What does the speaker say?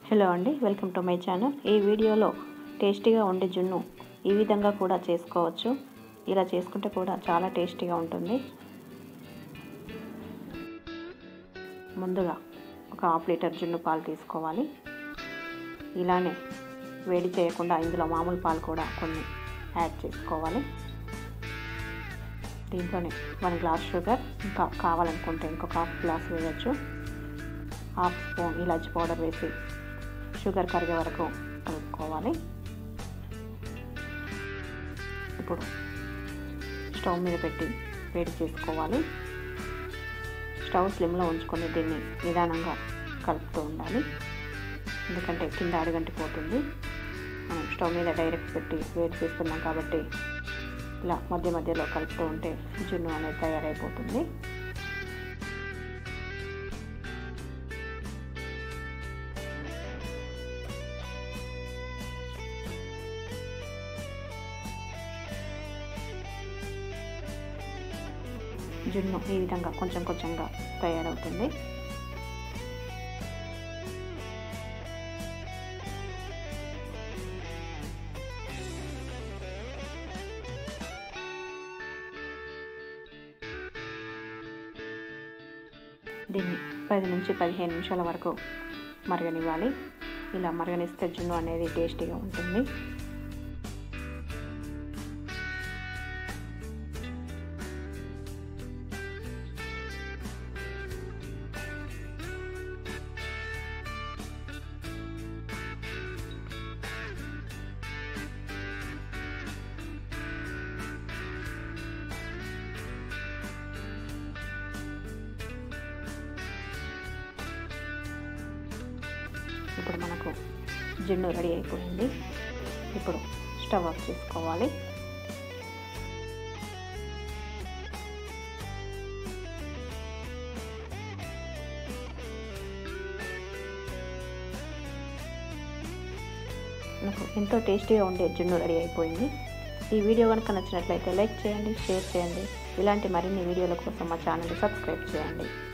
hello అండి welcome to my channel ఈ వీడియోలో టేస్టీగా ఉండే జున్ను ఈ విధంగా కూడా చేసుకోవచ్చు ఇలా చేసుకుంటే కూడా చాలా టేస్టీగా ఉంటుంది ముందుగా ఒక హాఫ్ లీటర్ జున్ను పాలు తీసుకోవాలి ఇలానే వేడి చేయకుండా ఇందులో మామూలు పాలు కూడా కొన్ని యాడ్ చేసుకోవాలి దీంట్లోనే వన్ గ్లాస్ షుగర్ ఇంకా కావాలనుకుంటే ఇంకొక హాఫ్ గ్లాస్ వేయచ్చు హాఫ్ స్పూన్ ఇలాచి పౌడర్ వేసి షుగర్ కరిగే వరకు కలుపుకోవాలి ఇప్పుడు స్టవ్ మీద పెట్టి వేడి చేసుకోవాలి స్టవ్ స్లిమ్లో ఉంచుకొని దీన్ని నిదానంగా కలుపుతూ ఉండాలి ఎందుకంటే కింద అడుగంటి పోతుంది మనం స్టవ్ మీద డైరెక్ట్ పెట్టి వేడి చేస్తున్నాం కాబట్టి ఇలా మధ్య మధ్యలో కలుపుతూ ఉంటే జున్ను అనేది తయారైపోతుంది జున్ను ఈ విధంగా కొంచెం కొంచెంగా తయారవుతుంది దీన్ని పది నుంచి పదిహేను నిమిషాల వరకు మరగనివ్వాలి ఇలా మరగనిస్తే జున్ను అనేది టేస్టీగా ఉంటుంది ఇప్పుడు మనకు జున్ను రెడీ అయిపోయింది ఇప్పుడు స్టవ్ ఆఫ్ చేసుకోవాలి నాకు ఎంతో టేస్టీగా ఉండే జున్ను రెడీ అయిపోయింది ఈ వీడియో కనుక నచ్చినట్లయితే లైక్ చేయండి షేర్ చేయండి ఇలాంటి మరిన్ని వీడియోల కోసం మా ఛానల్ని సబ్స్క్రైబ్ చేయండి